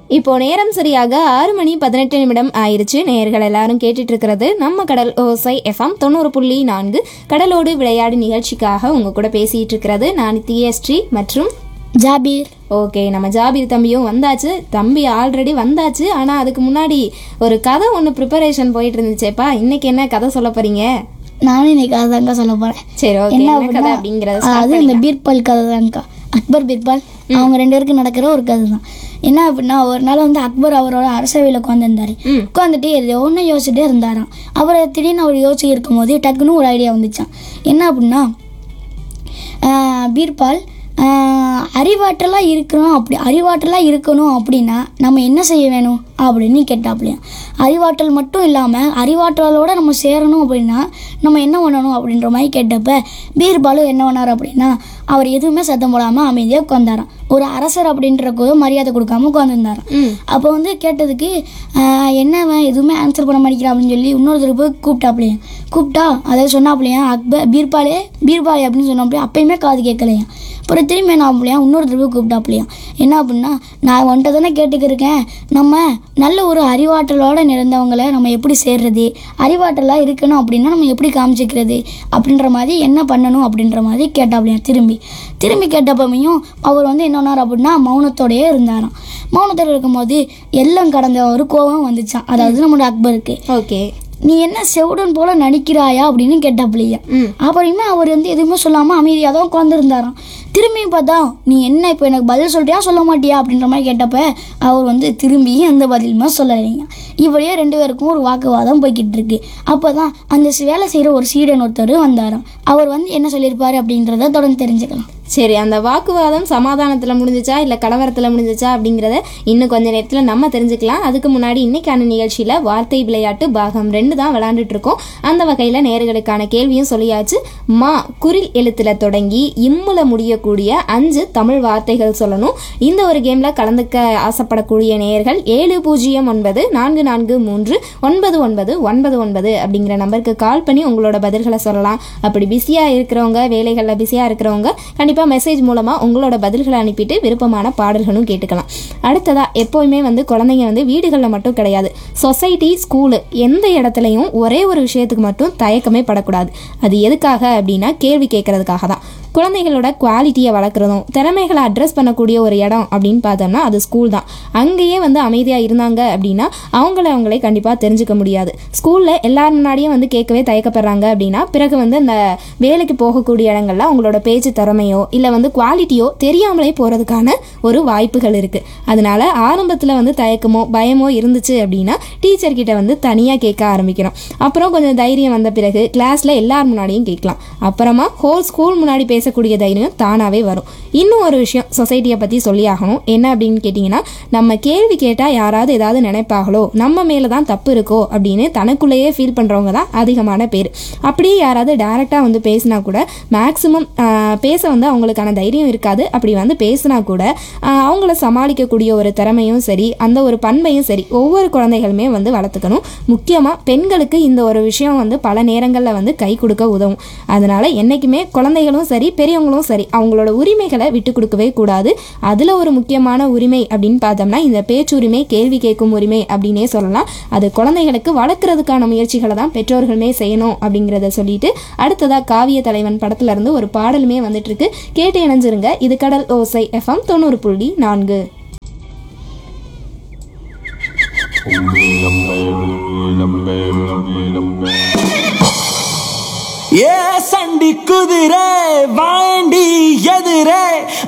இப்போ நேரம் சரியாக ஆறு மணி பதினெட்டு நிமிடம் ஆயிருச்சு நேயர்கள் எல்லாரும் கேட்டுட்டு இருக்கிறது நம்ம கடல் ஓசை எஃப்எம் தொண்ணூறு புள்ளி நான்கு கடலோடு விளையாடு நிகழ்ச்சிக்காக உங்க கூட பேசிட்டு இருக்கிறது நான் தியஸ்ரீ மற்றும் ஜாபீர் ஓகே நம்ம ஜாபீர் தம்பியும் வந்தாச்சு தம்பி ஆல்ரெடி வந்தாச்சு ஆனா அதுக்கு முன்னாடி ஒரு கதை ஒன்று ப்ரிப்பரேஷன் போயிட்டு இருந்துச்சேப்பா இன்னைக்கு என்ன கதை சொல்ல போறீங்க நானும் இன்னைக்கு அதுதான்க்கா சொல்ல போறேன் சரி ஓகே என்ன என்ன கதை அப்படின்னா அப்படிங்கறத start அது இந்த பண்ணிடலாம். பீர்பால் கதை தான்க்கா அக்பர் பீர்பால் அவங்க ரெண்டு பேருக்கு நடக்கிற ஒரு கதை தான் என்ன அப்படின்னா ஒரு நாள் வந்து அக்பர் அவரோட அரசவையில் உட்காந்துருந்தாரு ம். உட்காந்துட்டு எதோ ஒன்று யோசிச்சுட்டே இருந்தாராம் அப்புறம் திடீர்னு அவர் யோசிச்சு இருக்கும்போது டக்குன்னு ஒரு ஐடியா வந்துச்சான் என்ன அப்படின்னா ஆஹ், பீர்பால் ஆஹ், அறிவாற்றலாக இருக்கணும் அப்படி அறிவாற்றலாக இருக்கணும் அப்படின்னா நம்ம என்ன செய்ய வேணும் அப்படின்னு கேட்டாப்லையாம் அறிவாற்றல் மட்டும் இல்லாமல் அறிவாற்றலோட நம்ம சேரணும் அப்படின்னா நம்ம என்ன பண்ணணும் அப்படின்ற மாதிரி கேட்டப்ப பீர்பாலு என்ன பண்ணார் அப்படின்னா அவர் எதுவுமே சத்தம் போடாமல் அமைதியாக உட்காந்தாராம் ஒரு அரசர் அப்படின்றக்கு மரியாதை கொடுக்காம உட்காந்துருந்தாராம் ம் அப்போ வந்து கேட்டதுக்கு ஆஹ், என்ன அவன் எதுவுமே ஆன்சர் பண்ண மாட்டேங்கிறான் அப்படின்னு சொல்லி இன்னொருத்தர் போய் கூப்பிட்டாப்லையா கூப்பிட்டா அதை சொன்னாப்லையா அக்பர் பீர்பாலே பீர்பாலே அப்படின்னு சொன்னாப்லையா அப்பயுமே காது கேட்கலையா அப்புறம் திரும்பி என்ன ஆகலையா இன்னொருத்தர் போய் கூப்பிட்டாப்லையா என்ன அப்படின்னா நான் வந்துட்டு தானே கேட்டுக்கிருக்கேன் நம்ம நல்ல ஒரு அறிவாற்றலோட நிறைந்தவங்களை நம்ம எப்படி சேர்றது அறிவாற்றலாக இருக்கணும் அப்படின்னா நம்ம எப்படி காமிச்சிக்கிறது அப்படின்ற மாதிரி என்ன பண்ணணும் அப்படின்ற மாதிரி கேட்டாப்லையா திரும்பி திரும்பி கேட்டப்பமையும் அவர் வந்து என்ன பண்ணார் அப்படின்னா மௌனத்தோடயே இருந்தாராம் மௌனத்தோட இருக்கும்போது எல்லாம் கடந்த ஒரு கோபம் வந்துச்சான் அதாவது நம்மளோட அக்பருக்கு ஓகே நீ என்ன செவுடன் போல நடிக்கிறாயா அப்படின்னு கேட்டாப்லையா ம் அப்புறமே அவர் வந்து எதுவுமே சொல்லாமல் அமைதியாக தான் உட்காந்துருந்தாராம் திரும்பியும் பார்த்தா நீ என்ன இப்போ எனக்கு பதில் சொல்றியா சொல்ல மாட்டியா அப்படின்ற மாதிரி கேட்டப்ப அவர் வந்து திரும்பி எந்த பதிலுமே சொல்லலைங்க இப்படியே ரெண்டு பேருக்கும் ஒரு வாக்குவாதம் போய்கிட்டு இருக்கு அப்போ தான் அந்த சி- வேலை செய்கிற ஒரு சீடன் ஒருத்தர் வந்தாராம் அவர் வந்து என்ன சொல்லியிருப்பாரு அப்படின்றத தொடர்ந்து தெரிஞ்சுக்கலாம் சரி அந்த வாக்குவாதம் சமாதானத்தில் முடிஞ்சுச்சா இல்லை கலவரத்தில் முடிஞ்சுச்சா அப்படிங்கிறத இன்னும் கொஞ்ச நேரத்தில் நம்ம தெரிஞ்சுக்கலாம் அதுக்கு முன்னாடி இன்னைக்கான நிகழ்ச்சியில் வார்த்தை விளையாட்டு பாகம் ரெண்டு தான் விளையாண்டுட்டு இருக்கோம் அந்த வகையில் நேர்களுக்கான கேள்வியும் சொல்லியாச்சு மா குரில் எழுத்துல தொடங்கி இம்முல முடியக்கூடிய அஞ்சு தமிழ் வார்த்தைகள் சொல்லணும் இந்த ஒரு கேமில் கலந்துக்க ஆசைப்படக்கூடிய நேயர்கள் ஏழு பூஜ்ஜியம் ஒன்பது நான்கு நான்கு மூன்று ஒன்பது ஒன்பது ஒன்பது ஒன்பது அப்படிங்கிற நம்பருக்கு கால் பண்ணி உங்களோட பதில்களை சொல்லலாம் அப்படி பிஸியாக இருக்கிறவங்க வேலைகளில் பிஸியாக இருக்கிறவங்க கண்டிப்பாக மெசேஜ் மூலமாக உங்களோட பதில்களை அனுப்பிட்டு விருப்பமான பாடல்களும் கேட்டுக்கலாம் அடுத்ததா எப்போவுமே வந்து குழந்தைங்க வந்து வீடுகளில் மட்டும் கிடையாது சொசைட்டி ஸ்கூலு எந்த இடத்துலையும் ஒரே ஒரு விஷயத்துக்கு மட்டும் தயக்கமே படக்கூடாது அது எதுக்காக அப்படின்னா கேள்வி கேட்கறதுக்காக தான் குழந்தைகளோட குவாலிட்டியை வளர்க்குறதும் திறமைகளை அட்ரஸ் பண்ணக்கூடிய ஒரு இடம் அப்படின்னு பார்த்தோம்னா அது ஸ்கூல் தான் அங்கேயே வந்து அமைதியாக இருந்தாங்க அப்படின்னா அவங்கள அவங்களே கண்டிப்பாக தெரிஞ்சுக்க முடியாது ஸ்கூலில் எல்லார் முன்னாடியும் வந்து கேட்கவே தயக்கப்படுறாங்க அப்படின்னா பிறகு வந்து அந்த வேலைக்கு போகக்கூடிய இடங்கள்ல அவங்களோட பேச்சு திறமையோ இல்லை வந்து குவாலிட்டியோ தெரியாமலே போகிறதுக்கான ஒரு வாய்ப்புகள் இருக்குது அதனால ஆரம்பத்தில் வந்து தயக்கமோ பயமோ இருந்துச்சு அப்படின்னா டீச்சர் கிட்ட வந்து தனியாக கேட்க ஆரம்பிக்கிறோம் அப்புறம் கொஞ்சம் தைரியம் வந்த பிறகு கிளாஸில் எல்லார் முன்னாடியும் கேட்கலாம் அப்புறமா ஹோல் ஸ்கூல் முன்னாடி பேசக்கூடிய தைரியம் தானாகவே வரும் இன்னும் ஒரு விஷயம் சொசைட்டியை பற்றி சொல்லி ஆகணும் என்ன அப்படின்னு கேட்டிங்கன்னா நம்ம கேள்வி கேட்டால் யாராவது ஏதாவது நினைப்பாங்களோ நம்ம மேலே தான் தப்பு இருக்கோ அப்படின்னு தனக்குள்ளேயே ஃபீல் பண்ணுறவங்க தான் அதிகமான பேர் அப்படியே யாராவது டைரெக்டாக வந்து பேசினா கூட மேக்ஸிமம் பேச வந்து அவங்களுக்கான தைரியம் இருக்காது அப்படி வந்து பேசினா கூட ஆஹ், அவங்கள சமாளிக்கக்கூடிய ஒரு திறமையும் சரி அந்த ஒரு பண்பையும் சரி ஒவ்வொரு குழந்தைகளுமே வந்து வளர்த்துக்கணும் முக்கியமாக பெண்களுக்கு இந்த ஒரு விஷயம் வந்து பல நேரங்களில் வந்து கை கொடுக்க உதவும் அதனால என்றைக்குமே குழந்தைகளும் சரி பெரியவங்களும் சரி அவங்களோட உரிமைகளை விட்டு கொடுக்கவே கூடாது அதில் ஒரு முக்கியமான உரிமை அப்படின்னு பார்த்தோம்னா இந்த பேச்சுரிமை கேள்வி கேட்கும் உரிமை அப்படின்னே சொல்லலாம் அது குழந்தைகளுக்கு வளர்க்குறதுக்கான முயற்சிகளை தான் பெற்றோர்களுமே செய்யணும் அப்படிங்கிறத சொல்லிட்டு அடுத்ததாக காவிய தலைவன் படத்துல இருந்து ஒரு பாடலுமே வந்துட்டு இருக்கு கேட்டு இணைஞ்சிருங்க இது கடல் ஓசை எஃப்எம் தொண்ணூறு புள்ளி நான்கு ஏ சண்டி குதிரை வாண்டி எதிரே